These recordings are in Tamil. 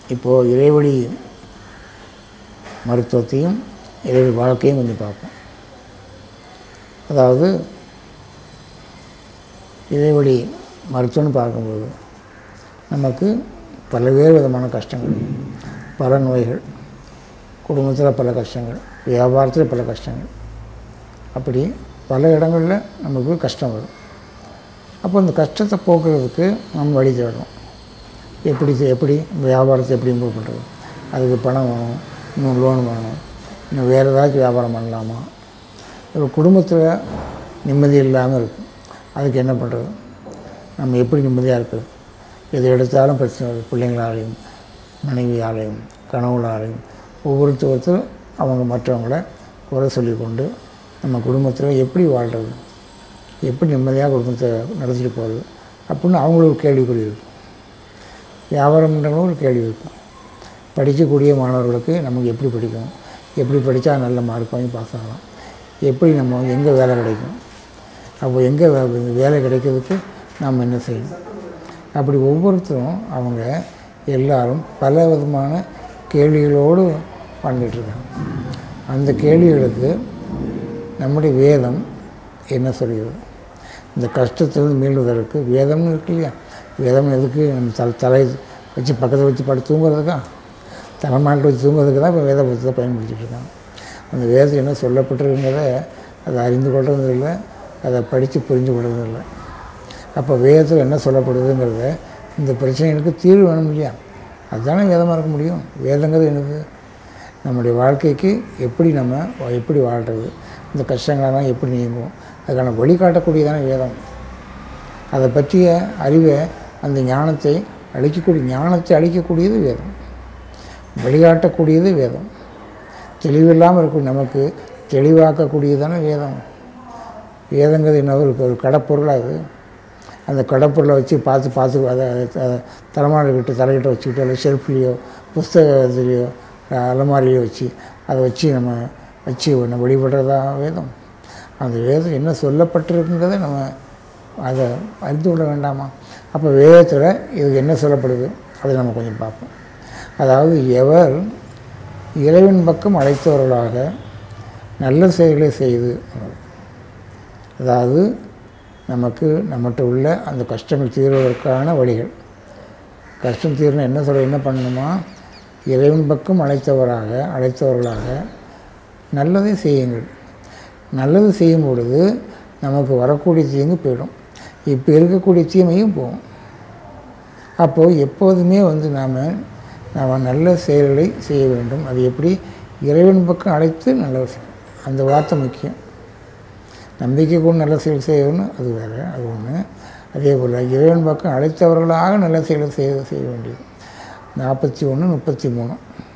இப்போது இறைவழி மருத்துவத்தையும் இறைவழி வாழ்க்கையும் கொஞ்சம் பார்ப்போம் அதாவது இறைவழி மருத்துவம்னு பார்க்கும்போது நமக்கு பல்வேறு விதமான கஷ்டங்கள் பல நோய்கள் குடும்பத்தில் பல கஷ்டங்கள் வியாபாரத்தில் பல கஷ்டங்கள் அப்படி பல இடங்களில் நமக்கு கஷ்டம் வரும் அப்போ இந்த கஷ்டத்தை போக்குறதுக்கு நம்ம வழி தேடணும் எப்படி செ- எப்படி வியாபாரத்தை எப்படி இம்ப்ரூவ் பண்ணுறது அதுக்கு பணம் வேணும் இன்னும் லோன் வேணும் இன்னும் வேறு ஏதாச்சும் வியாபாரம் பண்ணலாமா இப்போ குடும்பத்தில் நிம்மதி இல்லாமல் இருக்கும் அதுக்கு என்ன பண்ணுறது நம்ம எப்படி நிம்மதியாக இருக்கிறது எது எடுத்தாலும் பிரச்சனை வருது பிள்ளைங்களாலையும் மனைவியாலையும் கணவனாலையும் ஒவ்வொருத்தருத்தரும் அவங்க மற்றவங்கள குறை சொல்லிக்கொண்டு நம்ம குடும்பத்தில் எப்படி வாழ்கிறது எப்படி நிம்மதியாக குடும்பத்தை நடத்திட்டு போகிறது அப்படின்னு அவங்களுக்கு ஒரு கேள்விக்குறி இருக்கும் வியாபாரம் பண்ணுறவங்களும் ஒரு கேள்வி இருக்கும் படிக்கக்கூடிய மாணவர்களுக்கு நமக்கு எப்படி படிக்கணும் எப்படி படித்தா நல்ல மார்க் வாங்கி பாஸ் ஆகலாம் எப்படி நம்ம வந்து எங்கே வேலை கிடைக்கும் அப்போ எங்கே வேலை கிடைக்கிறதுக்கு நாம் என்ன செய்யணும் அப்படி ஒவ்வொருத்தரும் அவங்க எல்லாரும் பல விதமான கேள்விகளோடு வாழ்ந்துட்டு இருக்காங்க அந்த கேள்விகளுக்கு நம்முடைய வேதம் என்ன சொல்கிறது இந்த கஷ்டத்திலிருந்து மீள்வதற்கு வேதம்னு இருக்கு இல்லையா வேதம் எதுக்கு நம்ம தலை தலை வச்சு பக்கத்தில் வச்சு படுத்து தூங்குறதுக்கா தலைமாட்டில் வச்சு தூங்குறதுக்கு தான் இப்போ வேத புத்தகத்தை பயன்படுத்திட்டு இருக்காங்க அந்த வேதத்தில் என்ன சொல்லப்பட்டிருக்கிறத அதை அறிந்து கொள்றதும் இல்லை அதை படித்து புரிந்து கொள்றதும் இல்லை அப்போ வேதத்தில் என்ன சொல்லப்படுதுங்கிறத இந்த பிரச்சனைகளுக்கு தீர்வு வேணும் இல்லையா அதுதானே வேதமாக இருக்க முடியும் வேதங்கிறது என்னது நம்முடைய வாழ்க்கைக்கு எப்படி நம்ம எப்படி வாழ்கிறது இந்த கஷ்டங்களெல்லாம் எப்படி நீங்கும் அதுக்கான வழிகாட்டக்கூடியதான வேதம் அதை பற்றிய அறிவை அந்த ஞானத்தை அளிக்கக்கூடிய ஞானத்தை அளிக்கக்கூடியது வேதம் வழிகாட்டக்கூடியது வேதம் தெளிவில்லாமல் இருக்கும் நமக்கு தெளிவாக்கக்கூடியதான வேதம் வேதங்கிறது என்ன ஒரு ஒரு கடப்பொருளாக அது அந்த கடப்பொருளை வச்சு பார்த்து பார்த்து அதை அதை தலைமாடுகிட்ட தலைகிட்ட வச்சுக்கிட்டு இல்லை ஷெல்ஃப்லேயோ புஸ்தகத்துலேயோ அலமாரிலையோ வச்சு அதை வச்சு நம்ம வச்சு ஒன்று வழிபடுறதா வேதம் அந்த வேதம் என்ன சொல்லப்பட்டிருக்குங்கிறத நம்ம அதை அறிந்து கொள்ள வேண்டாமா அப்போ வேதத்தில் இதுக்கு என்ன சொல்லப்படுது அதை நம்ம கொஞ்சம் பார்ப்போம் அதாவது எவர் இறைவன் பக்கம் அழைத்தவர்களாக நல்ல செயல்களை செய்து அதாவது நமக்கு நம்மகிட்ட உள்ள அந்த கஷ்டங்கள் தீர்வதற்கான வழிகள் கஷ்டம் தீரணும் என்ன சொல்ல என்ன பண்ணணுமா இறைவன் பக்கம் அழைத்தவராக அழைத்தவர்களாக நல்லதை செய்யுங்கள் நல்லது செய்யும் பொழுது நமக்கு வரக்கூடிய தீங்கு போயிடும் இப்போ இருக்கக்கூடிய தீமையும் போகும் அப்போது எப்போதுமே வந்து நாம் நாம் நல்ல செயல்களை செய்ய வேண்டும் அது எப்படி இறைவன் பக்கம் அழைத்து நல்லது செய்யணும் அந்த வார்த்தை முக்கியம் நம்பிக்கை கூட நல்ல செயல் செய்யணும் அது வேறு அது ஒன்று அதே போல் இறைவன் பக்கம் அழைத்தவர்களாக நல்ல செயலை செய்ய செய்ய வேண்டியது நாற்பத்தி ஒன்று முப்பத்தி மூணு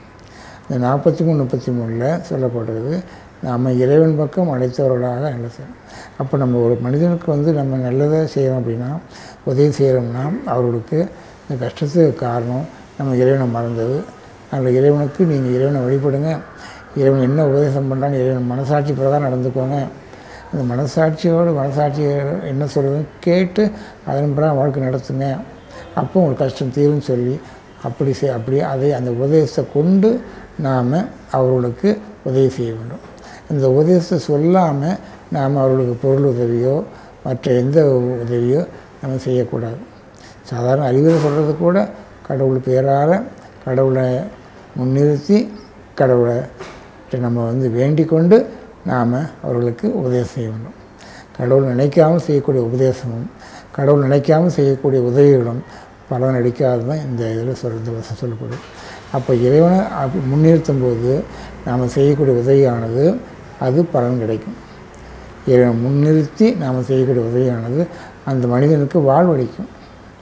இந்த நாற்பத்தி மூணு முப்பத்தி மூணில் சொல்லப்படுறது நாம் இறைவன் பக்கம் அழைத்தவர்களாக நல்ல செய்யணும் அப்போ நம்ம ஒரு மனிதனுக்கு வந்து நம்ம நல்லதை செய்யணும் அப்படின்னா உதவி செய்கிறோம்னா அவர்களுக்கு இந்த கஷ்டத்துக்கு காரணம் நம்ம இறைவனை மறந்தது அதில் இறைவனுக்கு நீங்கள் இறைவனை வழிபடுங்க இறைவன் என்ன உபதேசம் பண்ணுறான்னு இறைவன் மனசாட்சி பிரகாரம் நடந்துக்கோங்க அந்த மனசாட்சியோடு மனசாட்சி என்ன சொல்கிறதுன்னு கேட்டு அதன் பிறகு வாழ்க்கை நடத்துங்க அப்போ உங்களுக்கு கஷ்டம் தீரும்னு சொல்லி அப்படி செய் அப்படி அதை அந்த உபதேசத்தை கொண்டு நாம் அவர்களுக்கு உதவி செய்ய வேண்டும் இந்த உபதேசத்தை சொல்லாமல் நாம் அவர்களுக்கு பொருள் உதவியோ மற்ற எந்த உதவியோ நம்ம செய்யக்கூடாது சாதாரண அறிவுரை சொல்கிறது கூட கடவுள் பேரால் கடவுளை முன்னிறுத்தி கடவுளை நம்ம வந்து வேண்டிக் கொண்டு நாம் அவர்களுக்கு உபதேசம் செய்ய வேண்டும் கடவுள் நினைக்காமல் செய்யக்கூடிய உபதேசமும் கடவுள் நினைக்காமல் செய்யக்கூடிய உதவிகளும் பலன் அடிக்காது தான் இந்த இதில் சொல் இந்த வசம் சொல்லப்படும் அப்போ இறைவனை அப்படி முன்னிறுத்தும் போது நாம் செய்யக்கூடிய உதவியானது அது பலன் கிடைக்கும் இறைவனை முன்னிறுத்தி நாம் செய்யக்கூடிய உதவியானது அந்த மனிதனுக்கு வாழ்வளிக்கும்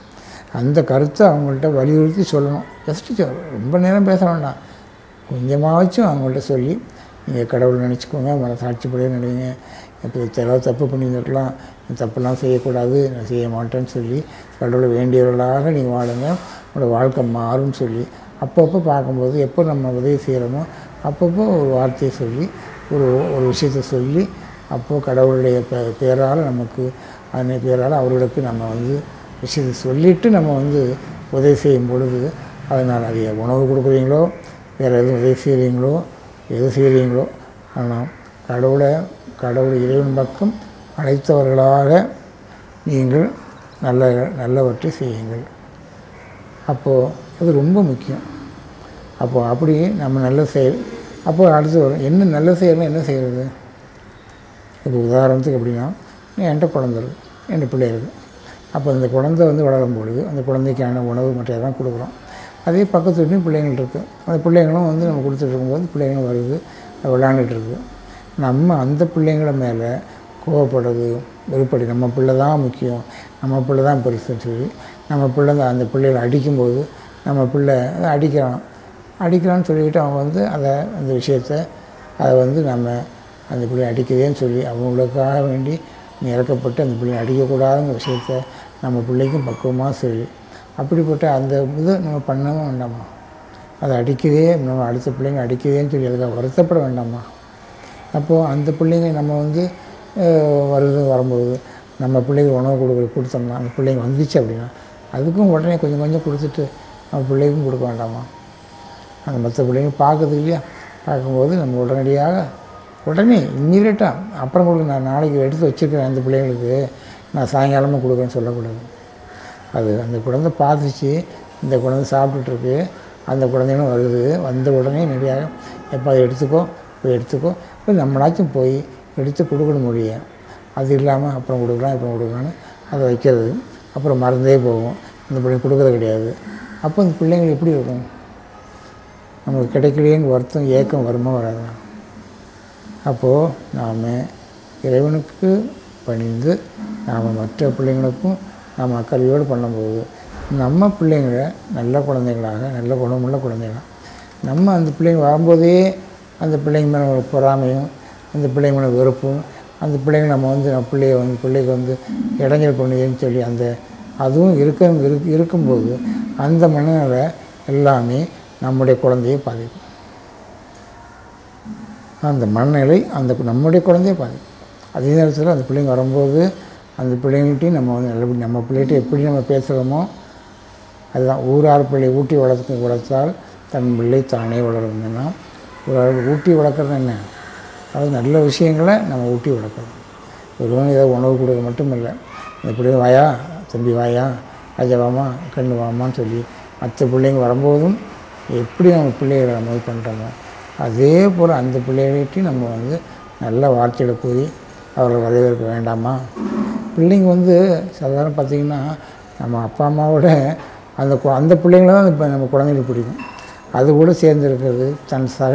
அந்த கருத்தை அவங்கள்ட்ட வலியுறுத்தி சொல்லணும் ஜஸ்ட்டு சொல் ரொம்ப நேரம் பேச வேண்டாம் கொஞ்சமாச்சும் அவங்கள்ட்ட சொல்லி நீங்கள் கடவுளை நினச்சிக்கோங்க மனசாட்சிப்படியே நினைங்க இப்போ ஏதாவது தப்பு பண்ணியிருந்துருக்கலாம் இந்த தப்பெல்லாம் செய்யக்கூடாது நான் செய்ய மாட்டேன்னு சொல்லி கடவுளை வேண்டியவர்களாக நீங்கள் வாழுங்க உங்களோட வாழ்க்கை மாறும்னு சொல்லி அப்பப்போ பார்க்கும்போது எப்போ நம்ம உதவி செய்கிறோமோ அப்பப்போ ஒரு வார்த்தையை சொல்லி ஒரு ஒரு விஷயத்தை சொல்லி அப்போது கடவுளுடைய பே பேரால் நமக்கு அதன் பேரால் அவர்களுக்கு நம்ம வந்து விஷயத்தை சொல்லிவிட்டு நம்ம வந்து உதவி செய்யும் பொழுது அதனால் அது உணவு கொடுக்குறீங்களோ வேறு எதுவும் எது செய்கிறீங்களோ எது செய்கிறீங்களோ ஆனால் கடவுளை கடவுள் இறைவன் பக்கம் அழைத்தவர்களாக நீங்கள் நல்ல நல்லவற்றை செய்யுங்கள் அப்போது அது ரொம்ப முக்கியம் அப்போது அப்படி நம்ம நல்ல செயல் அப்போ அடுத்து வரும் என்ன நல்ல செயல்னா என்ன செய்கிறது இப்போ உதாரணத்துக்கு எப்படின்னா என்கிட்ட குழந்தை இருக்கு என் பிள்ளை இருக்குது அப்போ அந்த குழந்தை வந்து வளரும் பொழுது அந்த குழந்தைக்கான உணவு மற்ற தான் கொடுக்குறோம் அதே பக்கத்து வீட்லையும் பிள்ளைங்கள் இருக்குது அந்த பிள்ளைங்களும் வந்து நம்ம கொடுத்துட்டு இருக்கும்போது பிள்ளைங்களும் வருது விளையாண்டுட்டு இருக்கு நம்ம அந்த பிள்ளைங்கள மேலே கோவப்படுறது வெறுப்படி நம்ம பிள்ளை தான் முக்கியம் நம்ம பிள்ளை தான் பெருசுன்னு சொல்லி நம்ம பிள்ளை தான் அந்த பிள்ளைகளை அடிக்கும்போது நம்ம பிள்ளை அதை அடிக்கிறான் அடிக்கிறான்னு சொல்லிட்டு அவன் வந்து அதை அந்த விஷயத்த அதை வந்து நம்ம அந்த பிள்ளை அடிக்குதேன்னு சொல்லி அவங்களுக்காக வேண்டி நீ இறக்கப்பட்டு அந்த பிள்ளை அடிக்கக்கூடாதுங்கிற விஷயத்த நம்ம பிள்ளைக்கும் பக்குவமாக சொல்லி அப்படிப்பட்ட அந்த இது நம்ம பண்ணவும் வேண்டாமா அதை அடிக்குதே நம்ம அடுத்த பிள்ளைங்க அடிக்குதேன்னு சொல்லி அதுக்காக வருத்தப்பட வேண்டாமா அப்போது அந்த பிள்ளைங்க நம்ம வந்து அஹ், வருது வரும்போது நம்ம பிள்ளைங்க உணவு கொடுக்குற கொடுத்தோம்னா அந்த பிள்ளைங்க வந்துச்சு அப்படின்னா அதுக்கும் உடனே கொஞ்சம் கொஞ்சம் கொடுத்துட்டு நம்ம பிள்ளைக்கும் கொடுக்க வேண்டாமா அந்த மற்ற பிள்ளைங்க பார்க்குது இல்லையா பார்க்கும்போது நம்ம உடனடியாக உடனே இம்மீடியட்டாக அப்புறம் கொடுக்க நான் நாளைக்கு எடுத்து வச்சுருக்கிறேன் அந்த பிள்ளைங்களுக்கு நான் சாயங்காலமாக கொடுக்குறேன்னு சொல்லக்கூடாது அது அந்த குழந்தை பார்த்துச்சு இந்த குழந்தை சாப்பிட்டுட்ருக்கு அந்த குழந்தைங்களும் வருது வந்த உடனே நிறையாக எப்போ அதை எடுத்துக்கோ போய் எடுத்துக்கோ இப்போ நம்மளாச்சும் போய் எடுத்து கொடுக்கணும் முடியும் அது இல்லாமல் அப்புறம் கொடுக்கலாம் அப்புறம் கொடுக்கலான்னு அதை வைக்கிறது அப்புறம் மறந்தே போகும் இந்த பிள்ளைங்க கொடுக்கறது கிடையாது அப்போ இந்த பிள்ளைங்களுக்கு எப்படி இருக்கும் நமக்கு கிடைக்கலையேன்னு வருத்தம் ஏக்கம் வருமா வராதா அப்போது நாம் இறைவனுக்கு பணிந்து நாம் மற்ற பிள்ளைங்களுக்கும் நாம் அக்கறையோடு பண்ணும்போது நம்ம பிள்ளைங்களை நல்ல குழந்தைங்களாக நல்ல குணமுள்ள குழந்தைகளாக நம்ம அந்த பிள்ளைங்க வரும்போதே அந்த பிள்ளைங்க மேலே ஒரு பொறாமையும் அந்த பிள்ளைங்க மேலே வெறுப்பும் அந்த பிள்ளைங்க நம்ம வந்து நம்ம பிள்ளைய வந்து பிள்ளைக்கு வந்து இடைஞ்சல் பண்ணுதுன்னு சொல்லி அந்த அதுவும் இருக்க இருக்கு இருக்கும்போது அந்த மனநிலை எல்லாமே நம்முடைய குழந்தையை பாதிக்கும் அந்த மனநிலை அந்த நம்முடைய குழந்தைய பாதிக்கும் அதே நேரத்தில் அந்த பிள்ளைங்க வரும்போது அந்த பிள்ளைங்கள்ட்டையும் நம்ம வந்து நல்லபடி நம்ம பிள்ளைகிட்ட எப்படி நம்ம பேசுகிறோமோ அதுதான் ஊரார் பிள்ளை ஊட்டி வளர்த்து வளர்த்தால் தன் பிள்ளை தானே வளருங்கன்னா ஒரு ஆள் ஊட்டி வளர்க்குறது என்ன அது நல்ல விஷயங்களை நம்ம ஊட்டி வளர்க்குறோம் வெறும் ஏதோ உணவு கொடுக்க மட்டும் இல்லை இந்த பிள்ளை வாயா தம்பி வாயா ராஜா வாமா கண்ணு வாமான்னு சொல்லி மற்ற பிள்ளைங்க வரும்போதும் எப்படி நம்ம பிள்ளைகளை நம்ம இது பண்ணுறோமோ அதே போல் அந்த பிள்ளைகள்ட்டையும் நம்ம வந்து நல்ல வார்த்தைகளை கூறி அவர்களை வரவேற்க வேண்டாமா பிள்ளைங்க வந்து சாதாரண பார்த்திங்கன்னா நம்ம அப்பா அம்மாவோட அந்த கு- அந்த பிள்ளைங்கள தான் இப்போ நம்ம குழந்தைங்களுக்கு பிடிக்கும் அது கூட சேர்ந்து இருக்கிறது தன் சக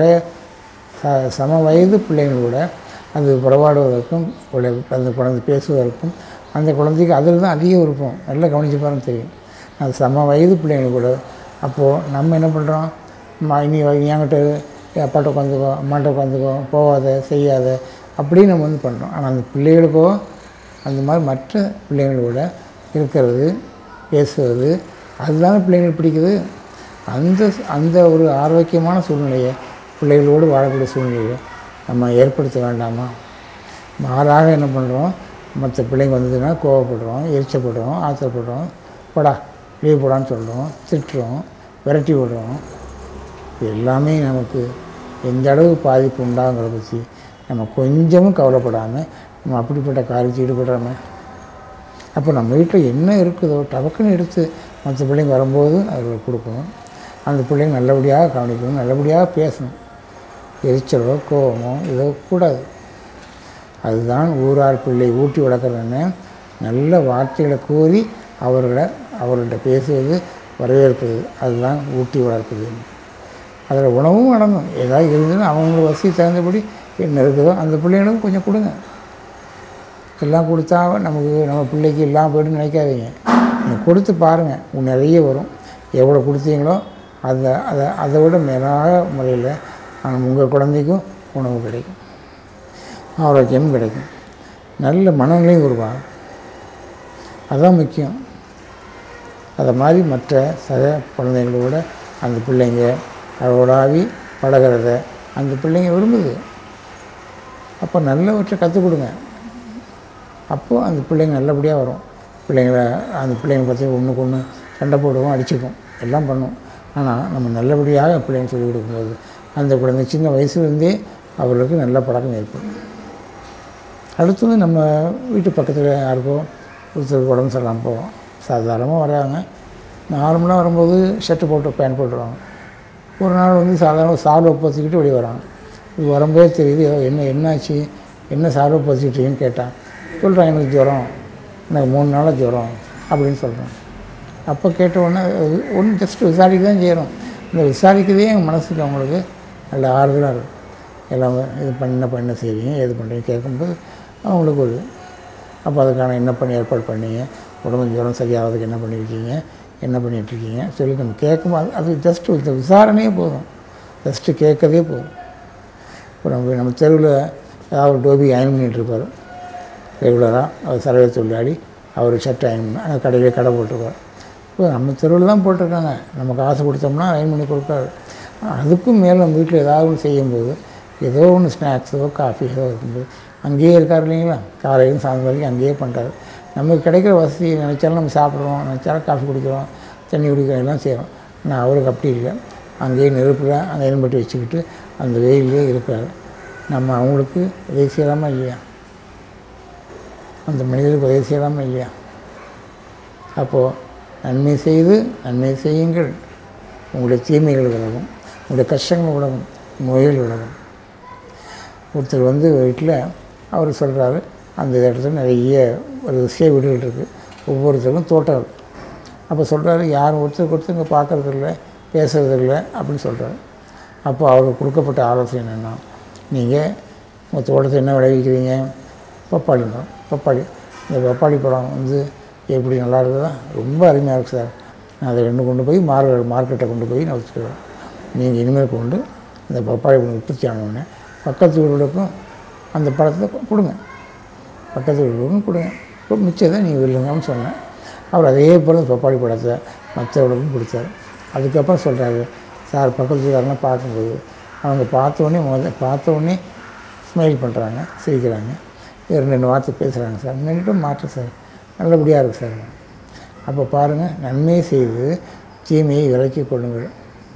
ச சம வயது பிள்ளைங்களோட அது உறவாடுவதற்கும் உள்ள அந்த குழந்தை பேசுவதற்கும் அந்த குழந்தைக்கு அதில் தான் அதிக விருப்பம் நல்லா கவனிச்சு பாருங்க தெரியும் அது சம வயது பிள்ளைங்கள் கூட அப்போது நம்ம என்ன பண்ணுறோம் அம்மா நீ வா, நீ என்கிட்ட என் அப்பாட்ட உட்காந்துக்கோ அம்மாட்ட உட்காந்துக்கோ போகாத செய்யாத அப்படின்னு நம்ம வந்து பண்ணுறோம் ஆனால் அந்த பிள்ளைகளுக்கோ அந்த மாதிரி மற்ற பிள்ளைங்களோட இருக்கிறது பேசுவது அதுதானே பிள்ளைங்களுக்கு பிடிக்குது அந்த அந்த ஒரு ஆரோக்கியமான சூழ்நிலையை பிள்ளைகளோடு வாழக்கூடிய சூழ்நிலையை நம்ம ஏற்படுத்த வேண்டாமா மாறாக என்ன பண்ணுறோம் மற்ற பிள்ளைங்க வந்ததுன்னா கோவப்படுறோம் எரிச்சப்படுறோம் ஆத்திரப்படுறோம் போடா லீவ் போடான்னு சொல்கிறோம் திட்டுறோம் விரட்டி விடுறோம் இது எல்லாமே நமக்கு எந்த அளவு பாதிப்பு உண்டாங்கிறத பற்றி நம்ம கொஞ்சமும் கவலைப்படாமல் நம்ம அப்படிப்பட்ட காரியத்தை ஈடுபடுறோமே அப்போ நம்ம வீட்டில் என்ன இருக்குதோ டபக்குன்னு எடுத்து மற்ற பிள்ளைங்க வரும்போது அதில் கொடுக்கணும் அந்த பிள்ளைங்க நல்லபடியாக கவனிக்கணும் நல்லபடியாக பேசணும் எரிச்சலோ கோவமோ இதோ கூடாது அதுதான் ஊரார் பிள்ளை ஊட்டி வளர்க்குறதுன்னு நல்ல வார்த்தைகளை கூறி அவர்களை அவர்கள்ட்ட பேசுவது வரவேற்பது அதுதான் ஊட்டி வளர்ப்பது அதில் உணவும் அடங்கும் ஏதாவது இருந்ததுன்னா அவங்களோட வசதி தகுந்தபடி என்ன இருக்குதோ அந்த பிள்ளைங்களுக்கும் கொஞ்சம் கொடுங்க எல்லாம் கொடுத்தா நமக்கு நம்ம பிள்ளைக்கு எல்லாம் போய்ட்டு நினைக்காதீங்க நீங்கள் கொடுத்து பாருங்கள் உங்களுக்கு நிறைய வரும் எவ்வளோ கொடுத்தீங்களோ அதை அதை அதை விட மேலாக முறையில் உங்கள் குழந்தைக்கும் உணவு கிடைக்கும் ஆரோக்கியமும் கிடைக்கும் நல்ல மனநிலையும் உருவாகும் அதுதான் முக்கியம் அதை மாதிரி மற்ற சக குழந்தைங்களோட அந்த பிள்ளைங்க அவளோடாவி பழகிறத அந்த பிள்ளைங்க விரும்புது அப்போ நல்லவற்றை கற்றுக் கொடுங்க அப்போது அந்த பிள்ளைங்க நல்லபடியாக வரும் பிள்ளைங்கள அந்த பிள்ளைங்க பற்றி ஒன்றுக்கு ஒன்று சண்டை போடுவோம் அடிச்சுக்கும் எல்லாம் பண்ணும் ஆனால் நம்ம நல்லபடியாக பிள்ளைங்க சொல்லிக் கொடுக்கும்போது அந்த குழந்தை சின்ன வயசுலேருந்தே அவர்களுக்கு நல்ல பழக்கம் ஏற்படும் அடுத்தது நம்ம வீட்டு பக்கத்தில் யாருக்கோ ஒருத்தருக்கு உடம்பு சரியில்லாமல் போவோம் சாதாரணமாக வராங்க நார்மலாக வரும்போது ஷர்ட்டு போட்டு பேண்ட் போட்டுருவாங்க ஒரு நாள் வந்து சாதாரண சால்வை பொத்திக்கிட்டு வெளியே வராங்க இது வரும்போதே தெரியுது ஏதோ என்ன என்னாச்சு என்ன சால்வை பொத்திக்கிட்டீங்கன்னு கேட்டான் சொல்கிறான் எனக்கு ஜுரம் எனக்கு மூணு நாளாக ஜுரம் அப்படின்னு சொல்கிறான் அப்போ கேட்ட உடனே ஒன்று ஜஸ்ட் விசாரிக்க தான் செய்கிறோம் இந்த விசாரிக்கிறதே எங்கள் மனசுக்கு அவங்களுக்கு நல்ல ஆறுதலாக இருக்கும் எல்லாம் இது பண்ண பண்ண செய்வீங்க எது பண்ணுறீங்க கேட்கும்போது அவங்களுக்கு ஒரு அப்போ அதுக்கான என்ன பண்ணி ஏற்பாடு பண்ணீங்க உடம்பு ஜுரம் சரியாகிறதுக்கு என்ன பண்ணியிருக்கீங்க என்ன பண்ணிகிட்ருக்கீங்க சொல்லி நம்ம கேட்கும்போது அது ஜஸ்ட் இந்த விசாரணையே போதும் ஜஸ்ட்டு கேட்கறதே போதும் இப்போ நம்ம நம்ம தெருவில் ஏதாவது ஒரு டோபி அயன் பண்ணிகிட்ருப்பார் ரெகுலராக அவர் சரவை தொழிலாளி அவர் ஷர்ட் அயன் பண்ண அங்கே கடையிலே கடை போட்டிருப்பார் இப்போ நம்ம தெருவில் தான் போட்டிருக்காங்க நம்ம காசு கொடுத்தோம்னா அயன் பண்ணி கொடுக்காரு அதுக்கும் மேலே நம்ம வீட்டில் ஏதாவது ஒன்று செய்யும்போது ஏதோ ஒன்று ஸ்நாக்ஸோ காஃபி ஏதோ இருக்கும்போது அங்கேயே இருக்கார் இல்லைங்களா காலையிலும் சாயந்தரம் வரைக்கும் அங்கேயே பண்ணுறாரு நமக்கு கிடைக்கிற வசதி நினச்சாலும் நம்ம சாப்பிட்றோம் நினச்சாலும் காஃபி குடிக்கிறோம் தண்ணி குடிக்கிறோம் எல்லாம் செய்கிறோம் ஆனால் அவருக்கு அப்படி இல்லை அங்கேயே நெருப்பில் அந்த எலும்பட்டி வச்சுக்கிட்டு அந்த வெயிலே இருக்கிறாரு நம்ம அவங்களுக்கு உதவி செய்யலாமா இல்லையா அந்த மனிதருக்கு உதவி செய்யலாமா இல்லையா அப்போது நன்மை செய்து நன்மை செய்யுங்கள் உங்களுடைய தீமைகள் விலகும் உங்களுடைய கஷ்டங்கள் விலகும் நோய்கள் விலகும் ஒருத்தர் வந்து வீட்டில் அவர் சொல்கிறாரு அந்த இடத்துல நிறைய ஒரு விஷய வீடுகள் இருக்குது ஒவ்வொருத்தருக்கும் தோட்டம் இருக்குது அப்போ சொல்கிறாரு யாரும் ஒருத்தருக்கு ஒருத்தர் இங்கே பார்க்குறதில்ல பேசுறதில்ல அப்படின்னு சொல்கிறாரு அப்போ அவருக்கு கொடுக்கப்பட்ட ஆலோசனை என்னென்னா நீங்கள் உங்கள் தோட்டத்தை என்ன விளைவிக்கிறீங்க பப்பாளி மரம் பப்பாளி இந்த பப்பாளி பழம் வந்து எப்படி நல்லா இருக்குதா ரொம்ப அருமையாக இருக்குது சார் நான் அதை ரெண்டு கொண்டு போய் மார்க்கெட் மார்க்கெட்டை கொண்டு போய் நான் வச்சுக்கிறேன் நீங்கள் இனிமேல் கொண்டு இந்த பப்பாளி பழம் உற்பத்தி ஆனவுடனே பக்கத்து வீடுகளுக்கும் அந்த பழத்தை கொ- கொடுங்க பக்கத்து வீடுகளுக்கும் கொடுங்க இப்போ மிச்சத்தை நீங்கள் இல்லைங்கன்னு சொன்னேன் அவர் அதே போல் பப்பாளி பழத்தை மற்றவர்களுக்கும் கொடுத்தாரு அதுக்கப்புறம் சொல்கிறாரு சார் பக்கத்து வீட்டுக்காரெல்லாம் பார்க்கும்போது அவங்க பார்த்த உடனே முத பார்த்த உடனே ஸ்மைல் பண்ணுறாங்க சிரிக்கிறாங்க ரெண்டு ரெண்டு வார்த்தை பேசுகிறாங்க சார் முன்னாடிட்டும் மாற்றம் சார் நல்லபடியாக இருக்குது சார் அப்போ பாருங்கள் நன்மை செய்து தீமையை விலக்கிக் கொள்ளுங்கள்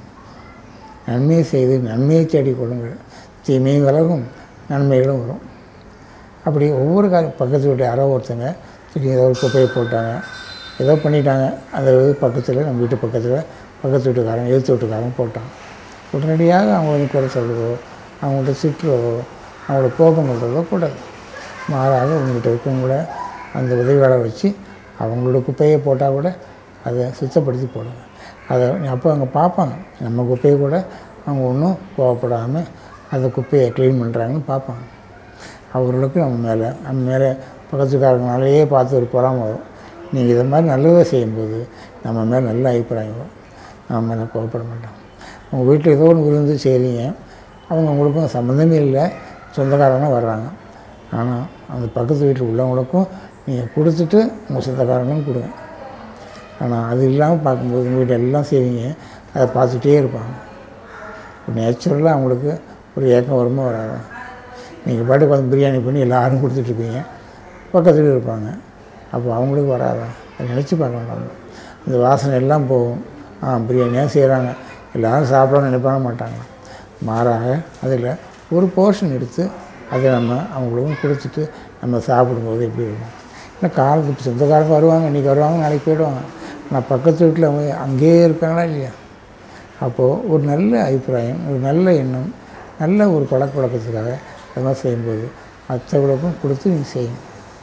நன்மை செய்து நன்மையை தேடிக் கொள்ளுங்கள் தீமையும் விலகும் நன்மைகளும் வரும் அப்படி ஒவ்வொரு காரியம் பக்கத்து வீட்டு யாரோ ஒருத்தங்க திடீர்னு ஏதோ ஒரு குப்பையை போட்டாங்க ஏதோ பண்ணிட்டாங்க அந்த இது பக்கத்தில் நம்ம வீட்டு பக்கத்தில் பக்கத்து வீட்டுக்காரன் எழுத்து வீட்டுக்காரன் போட்டான் உடனடியாக அவங்களுக்கு குறை சொல்லுவோ அவங்கள்ட்ட திட்டுறதோ அவங்கள கோபம் கொள்றதோ கூடாது மாறாக உங்கள்கிட்ட இருக்கவங்கள அந்த உதவியாளை வச்சு அவங்களோட குப்பையை போட்டால் கூட அதை சுத்தப்படுத்தி போடுங்க அதை அப்போ அவங்க பார்ப்பாங்க நம்ம குப்பையை கூட அவங்க ஒன்றும் கோவப்படாமல் அந்த குப்பையை க்ளீன் பண்ணுறாங்கன்னு பார்ப்பாங்க அவர்களுக்கு நம்ம மேலே நம்ம மேலே பக்கத்துக்காரங்களாலேயே பார்த்து ஒரு பொறாமை வரும் நீங்கள் இதை மாதிரி நல்லதாக செய்யும்போது நம்ம மேலே நல்ல அபிப்பிராயம் வரும் நம்ம மேலே கோவப்பட மாட்டோம் உங்கள் வீட்டில் ஏதோ ஒன்று விருந்து செய்கிறீங்க அவங்க உங்களுக்கும் சம்மந்தமே இல்லை சொந்தக்காரங்க வர்றாங்க ஆனால் அந்த பக்கத்து வீட்டில் உள்ளவங்களுக்கும் நீங்கள் கொடுத்துட்டு உங்கள் சொந்தக்காரங்களும் கொடுங்க ஆனால் அது இல்லாமல் பார்க்கும்போது உங்கள் வீட்டில் எல்லாம் செய்வீங்க அதை பார்த்துட்டே இருப்பாங்க நேச்சுரலாக அவங்களுக்கு ஒரு ஏக்கம் வருமா வராது நீங்கள் பாட்டுக்கு வந்து பிரியாணி பண்ணி எல்லாரும் கொடுத்துட்ருப்பீங்க பக்கத்துல இருப்பாங்க அப்போ அவங்களுக்கு வராதா அதை நினச்சி பார்க்க வேண்டாம் இந்த வாசனை எல்லாம் போகும் ஆ பிரியாணியாக செய்கிறாங்க எல்லோரும் சாப்பிடணும்னு நினைப்பாங்க மாட்டாங்க மாறாக அதில் ஒரு போர்ஷன் எடுத்து அதை நம்ம அவங்களுக்கும் கொடுத்துட்டு நம்ம சாப்பிடும்போது எப்படி இருக்கும் இல்லை காலத்துக்கு இப்போ சொந்தக்காரங்க வருவாங்க இன்றைக்கி வருவாங்க நாளைக்கு போயிடுவாங்க ஆனால் பக்கத்து வீட்டில் அவங்க அங்கேயே இருக்காங்களா இல்லையா அப்போது ஒரு நல்ல அபிப்பிராயம் ஒரு நல்ல எண்ணம் நல்ல ஒரு பழக்க வழக்கத்துக்காக அது மாதிரி செய்யும்போது மற்றவங்களுக்கும் கொடுத்து நீங்கள் செய்யணும்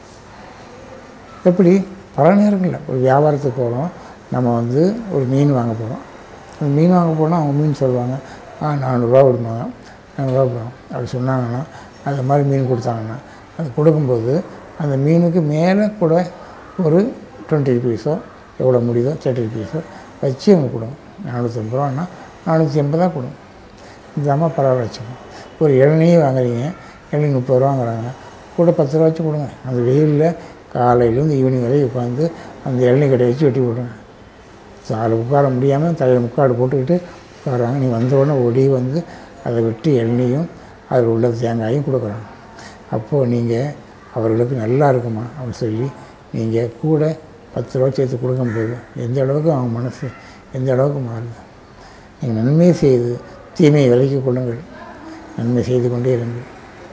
எப்படி பல நேரங்களில் ஒரு வியாபாரத்துக்கு போகிறோம் நம்ம வந்து ஒரு மீன் வாங்க போகிறோம் அந்த மீன் வாங்க போனால் அவங்க மீன் சொல்லுவாங்க ஆ நானூறுரூவா கொடுப்பாங்க நானூறுரூவா கொடுப்பாங்க அப்படி சொன்னாங்கன்னா அது மாதிரி மீன் கொடுத்தாங்கன்னா அது கொடுக்கும்போது அந்த மீனுக்கு மேலே கூட ஒரு டுவெண்ட்டி ருபீஸோ எவ்வளோ முடியுதோ தேர்ட்டி ருபீஸோ வச்சு அவங்க கொடுங்க நானூற்றம்பது ரூபான்னா நானூற்றி எண்பதாக கொடுங்க இந்த அம்மா பரவாயில்ல வச்சுக்கோங்க ஒரு இளநியே வாங்குறீங்க இளநீ முப்பது ரூபா வாங்குறாங்க கூட பத்து ரூபா வச்சு கொடுங்க அந்த வெயிலில் காலையிலேருந்து ஈவினிங் வரைக்கும் உட்காந்து அந்த இளநீ கடையை வச்சு வெட்டி விடுங்க சாலை உட்கார முடியாமல் தலையில் முக்காடு போட்டுக்கிட்டு உட்காராங்க நீ வந்த உடனே ஓடி வந்து அதை வெட்டி எண்ணெயும் அதில் உள்ள தேங்காயும் கொடுக்குறாங்க அப்போது நீங்கள் அவர்களுக்கு நல்லா இருக்குமா அப்படின்னு சொல்லி நீங்கள் கூட பத்து ரூபா சேர்த்து கொடுக்கும்போது எந்த அளவுக்கு அவங்க மனசு எந்த அளவுக்கு மாறுது நீங்கள் நன்மை செய்து தீமையை விலக்கிக் கொள்ளுங்கள் நன்மை செய்து கொண்டே இருங்கள்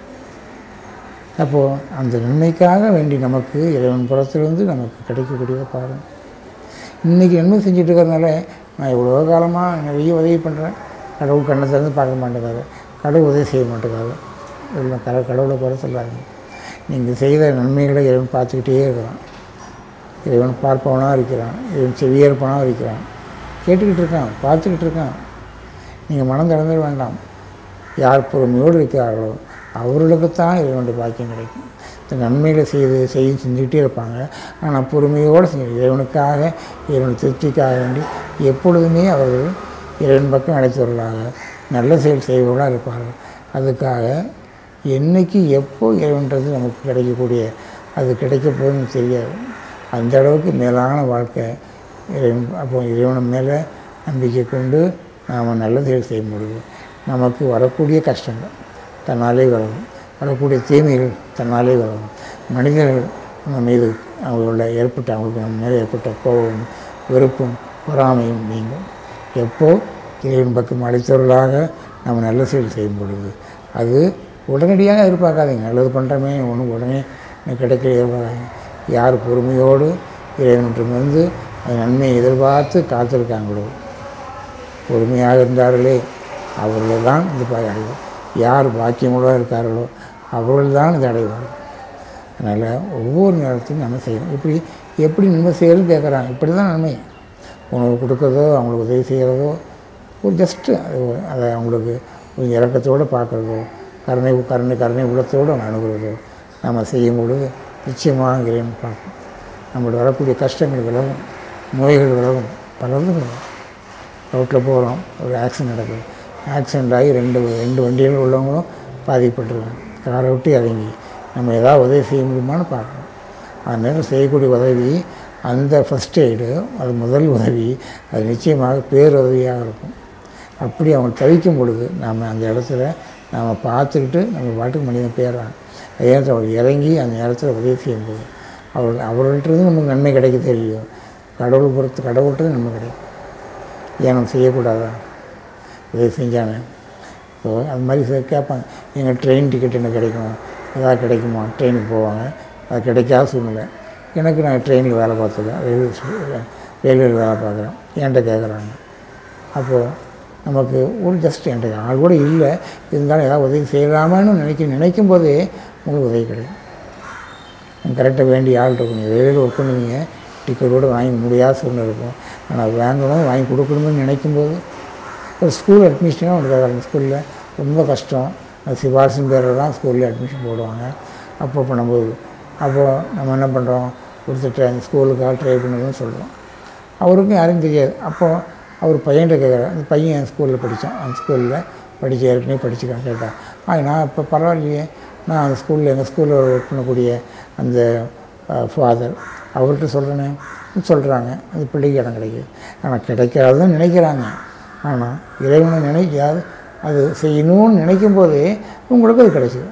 அப்போது அந்த நன்மைக்காக வேண்டி நமக்கு இறைவன் புறத்திலிருந்து நமக்கு கிடைக்கக்கூடியதை பாருங்கள் இன்றைக்கி நன்மை செஞ்சுட்டு இருக்கிறதுனால நான் எவ்வளோ காலமாக நிறைய உதவி பண்ணுறேன் கடவுள் கண்ணை திறந்து பார்க்க மாட்டேங்காரு கடவுள் உதவி செய்ய மாட்டேங்காரு இல்லை கட கடவுளை குறை சொல்லாதீங்க நீங்கள் செய்த நன்மைகளை இறைவன் பார்த்துக்கிட்டே இருக்கிறான் இறைவன் பார்ப்பவனாக இருக்கிறான் இறைவன் செவியேற்பவனாக இருக்கிறான் கேட்டுக்கிட்டு இருக்கான் பார்த்துக்கிட்டு இருக்கான் நீங்கள் மனம் திறந்துட வேண்டாம் யார் பொறுமையோடு இருக்கிறார்களோ அவர்களுக்குத்தான் இறைவனுடைய பாக்கியம் கிடைக்கும் இந்த நன்மைகளை செய்து செய்து செஞ்சுக்கிட்டே இருப்பாங்க ஆனால் பொறுமையோடு செஞ்சு இறைவனுக்காக இறைவன் திருப்திக்காக வேண்டி எப்பொழுதுமே அவர்கள் இறைவன் பக்கம் அழைத்தவர்களாக நல்ல செயல் செய்பவர்களாக இருப்பார்கள் அதுக்காக என்னைக்கு எப்போ இறைவன்றது நமக்கு கிடைக்கக்கூடிய அது கிடைக்க போகுதுன்னு தெரியாது அந்த அளவுக்கு மேலான வாழ்க்கை இறைவன் அப்போ இறைவன் மேலே நம்பிக்கை கொண்டு நாம் நல்ல செயல் செய்ய முடியும் நமக்கு வரக்கூடிய கஷ்டங்கள் தன்னாலே வரும் வரக்கூடிய தீமைகள் தன்னாலே வரும் மனிதர்கள் நம்ம மீது அவங்களோட ஏற்பட்ட அவங்களுக்கு நம்ம மேலே ஏற்பட்ட கோபம் வெறுப்பும் பொறாமையும் நீங்கும் எப்போ இறைவன் பக்கம் அழைத்தவர்களாக நம்ம நல்ல செயல் செய்யும் பொழுது அது உடனடியாக எதிர்பார்க்காதீங்க நல்லது பண்ணுறமே ஒன்றும் உடனே எனக்கு கிடைக்க எதிர்பார்க்காதீங்க யார் பொறுமையோடு இறைவனிடமிருந்து அந்த நன்மையை எதிர்பார்த்து காத்திருக்காங்களோ பொறுமையாக இருந்தார்களே அவர்கள் தான் இது போய் அடைவார் யார் பாக்கியமுள்ளதாக இருக்கார்களோ அவர்கள் தான் இதை அடைவார்கள் அதனால் ஒவ்வொரு நேரத்தையும் நம்ம செய்யணும் இப்படி எப்படி நன்மை செய்யறது கேட்குறாங்க இப்படி தான் நன்மை உணவு கொடுக்குறதோ அவங்களுக்கு உதவி செய்கிறதோ ஒரு ஜஸ்ட்டு அதை அவங்களுக்கு கொஞ்சம் இறக்கத்தோடு பார்க்குறதோ கருணை கருணை கருணை உள்ளத்தோடு அவங்க அணுகிறதோ நம்ம செய்யும் பொழுது நிச்சயமாக இறைவன் பார்ப்போம் நம்மளுக்கு வரக்கூடிய கஷ்டங்கள் விலகும் நோய்கள் விலகும் பலரும் விலகும் ரோட்டில் போகிறோம் ஒரு ஆக்சிடென்ட் நடக்குது ஆக்சிடெண்ட் ஆகி ரெண்டு ரெண்டு வண்டிகள் உள்ளவங்களும் பாதிக்கப்பட்டிருக்காங்க காரை விட்டு இறங்கி நம்ம ஏதாவது உதவி செய்ய முடியுமான்னு பார்க்கணும் அந்த நேரம் செய்யக்கூடிய உதவி அந்த ஃபஸ்ட் எய்டு அது முதல் உதவி அது நிச்சயமாக பேருதவியாக இருக்கும் அப்படி அவங்க தவிக்கும் பொழுது நாம் அந்த இடத்துல நாம் பார்த்துக்கிட்டு நம்ம பாட்டுக்கு மனிதன் பேராங்க அதே நேரத்தில் அவர் இறங்கி அந்த நேரத்தில் உதவி செய்யும்போது அவர்கள் அவர்கள்ட்ட நமக்கு நன்மை கிடைக்க தெரியும் கடவுள் பொறுத்து கடவுள்கிட்ட நன்மை கிடைக்கும் ஏன் நம்ம செய்யக்கூடாதா உதவி செஞ்சானே ஸோ அது மாதிரி சில கேட்பாங்க எங்கள் ட்ரெயின் டிக்கெட் என்ன கிடைக்கும் ஏதாவது கிடைக்குமா ட்ரெயினுக்கு போவாங்க அது கிடைக்காத சூழ்நிலை எனக்கு நான் ட்ரெயினில் வேலை பார்த்துருக்கேன் ரயில்வே ரயில்வேயில் வேலை பார்க்குறேன் என்கிட்ட கேட்குறாங்க அப்போது நமக்கு ஒரு ஜஸ்ட் என்கிட்ட ஆள் கூட இல்லை இருந்தாலும் ஏதாவது உதவி செய்யலாமான்னு நினைக்க நினைக்கும் போதே உங்களுக்கு உதவி கிடைக்கும் கரெக்டாக வேண்டிய ஆள் இருக்கும் நீங்கள் ரயில்வேயில் ஒர்க் பண்ணுவீங்க டிக்கெட் கூட வாங்க முடியாத சூழ்நிலை இருக்கும் ஆனால் வாங்கணும் வாங்கி கொடுக்கணும்னு நினைக்கும்போது ஒரு ஸ்கூல் அட்மிஷனாக உங்களுக்கு அந்த ஸ்கூலில் ரொம்ப கஷ்டம் அது சிபாரிசின் பேரில் தான் ஸ்கூலில் அட்மிஷன் போடுவாங்க அப்போ பண்ணும்போது அப்போது நம்ம என்ன பண்ணுறோம் ஒருத்தர் அந்த ஸ்கூலுக்காக ட்ரை பண்ணணும்னு சொல்கிறோம் அவருக்கும் யாரும் தெரியாது அப்போது அவர் பையன்கிட்ட கேட்குறாரு அந்த பையன் என் ஸ்கூலில் படித்தான் அந்த ஸ்கூலில் படித்து ஏற்கனவே படிச்சுக்கான் கேட்டான் ஆ நான் இப்போ பரவாயில்லையே நான் அந்த ஸ்கூலில் எங்கள் ஸ்கூலில் ஒர்க் பண்ணக்கூடிய அந்த ஃபாதர் அவர்கிட்ட சொல்கிறேனே சொல்கிறாங்க அந்த பிள்ளைக்கு இடம் கிடைக்குது ஆனால் கிடைக்காதுன்னு நினைக்கிறாங்க ஆனால் இறைவனை நினைக்காது அது செய்யணும்னு நினைக்கும் போதே உங்களுக்கு அது கிடைச்சிது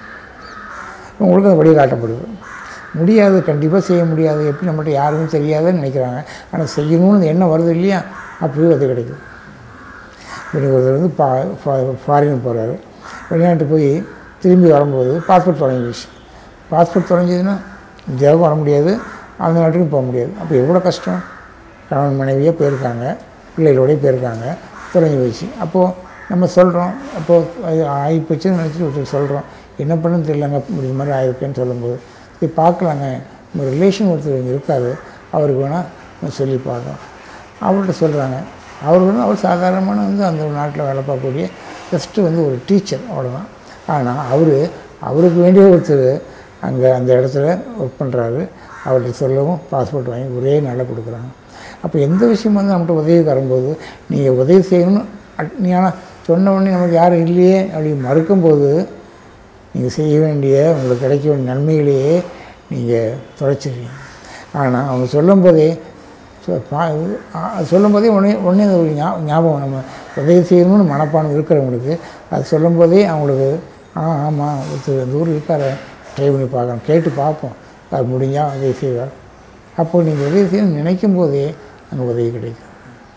உங்களுக்கு அது வழி காட்டப்படுது முடியாது கண்டிப்பாக செய்ய முடியாது எப்படி நம்மகிட்ட யாருக்கும் தெரியாதுன்னு நினைக்கிறாங்க ஆனால் செய்யணும்னு எண்ணம் வருது இல்லையா அப்பவே அது கிடைக்குது இப்படி ஒருத்தர் வந்து பா ஃபாரின் போகிறாரு வெளிநாட்டு போய் திரும்பி வரும்போது பாஸ்போர்ட் தொலைஞ்சிச்சு பாஸ்போர்ட் தொலைஞ்சதுன்னா இந்தியாவுக்கும் வர முடியாது அந்த நாட்டுக்கும் போக முடியாது அப்போ எவ்வளோ கஷ்டம் கணவன் மனைவியாக போயிருக்காங்க பிள்ளைகளோடய போயிருக்காங்க தொலைஞ்சு போயிடுச்சு அப்போது நம்ம சொல்கிறோம் அப்போது அது ஆகி போச்சுன்னு நினச்சிட்டு ஒருத்தர் சொல்கிறோம் என்ன பண்ணுன்னு தெரியலங்க இது மாதிரி ஆயிருக்குன்னு சொல்லும்போது இது பார்க்கலாங்க நம்ம ரிலேஷன் ஒருத்தர் இங்கே இருக்கார் அவருக்கு வேணால் சொல்லி பார்க்கலாம் அவர்கிட்ட சொல்கிறாங்க அவர் வந்து அவர் சாதாரணமான வந்து அந்த நாட்டில் வேலை பார்க்கக்கூடிய ஜஸ்ட்டு வந்து ஒரு டீச்சர் அவ்வளோதான் ஆனால் அவர் அவருக்கு வேண்டிய ஒருத்தர் அங்கே அந்த இடத்துல ஒர்க் பண்ணுறாரு அவர்கிட்ட சொல்லவும் பாஸ்போர்ட் வாங்கி ஒரே நாளில் கொடுக்குறாங்க அப்போ எந்த விஷயம் வந்து நம்மகிட்ட உதவி வரும்போது நீங்கள் உதவி செய்யணும்னு அட்- நீ ஆனால் சொன்ன உடனே நமக்கு யாரும் இல்லையே அப்படி மறுக்கும்போது நீங்கள் செய்ய வேண்டிய உங்களுக்கு கிடைக்க வேண்டிய நன்மைகளையே நீங்கள் தொலைச்சிடுறீங்க ஆனால் அவங்க சொல்லும்போதே சொ- பா- ஆ- சொல்லும்போதே உடனே உடனே அது ஒரு ஞா- ஞாபகம் நம்ம உதவி செய்யணும்னு மனப்பானம் இருக்கிறவங்களுக்கு அது சொல்லும்போதே அவங்களுக்கு ஆ ஆமாம் ஒருத்தர் இந்த ஊர் இருக்கார ட்ரை பண்ணி பார்க்கலாம் கேட்டு பார்ப்போம் அது முடிஞ்சால் உதவி செய்வார் அப்போ நீங்கள் உதவி செய்யணும்னு நினைக்கும் போதே அங்கே உதவி கிடைக்கும்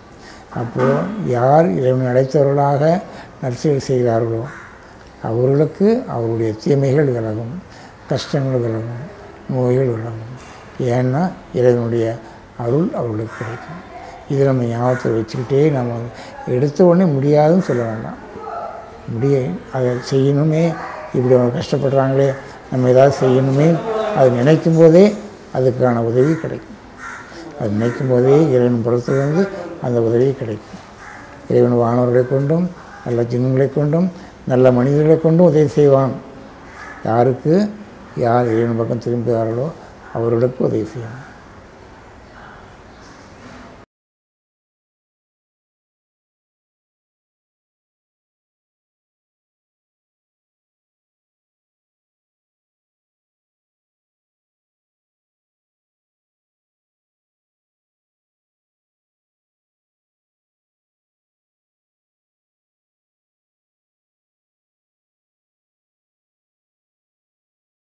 அப்போது யார் இறைவனை அழைத்தவர்களாக நற்செயல் செய்கிறார்களோ அவர்களுக்கு அவருடைய தீமைகள் விலகும் கஷ்டங்கள் விலகும் நோய்கள் விலகும் ஏன்னா இறைவனுடைய அருள் அவர்களுக்கு கிடைக்கும் இதை நம்ம ஞாபகத்தில் வச்சுக்கிட்டே நம்ம எடுத்த உடனே முடியாதுன்னு சொல்ல வேண்டாம் முடிய அதை செய்யணுமே இப்படி அவங்க கஷ்டப்படுறாங்களே நம்ம ஏதாவது செய்யணுமே அது நினைக்கும் போதே அதுக்கான உதவி கிடைக்கும் அது நினைக்கும் போதே இறைவன் புறத்திலிருந்து அந்த உதவி கிடைக்கும் இறைவன் வானவர்களை கொண்டும் நல்ல ஜின்களை கொண்டும் நல்ல மனிதர்களை கொண்டும் உதவி செய்வான் யாருக்கு யார் இறைவன் பக்கம் திரும்புகிறார்களோ அவர்களுக்கு உதவி செய்வான்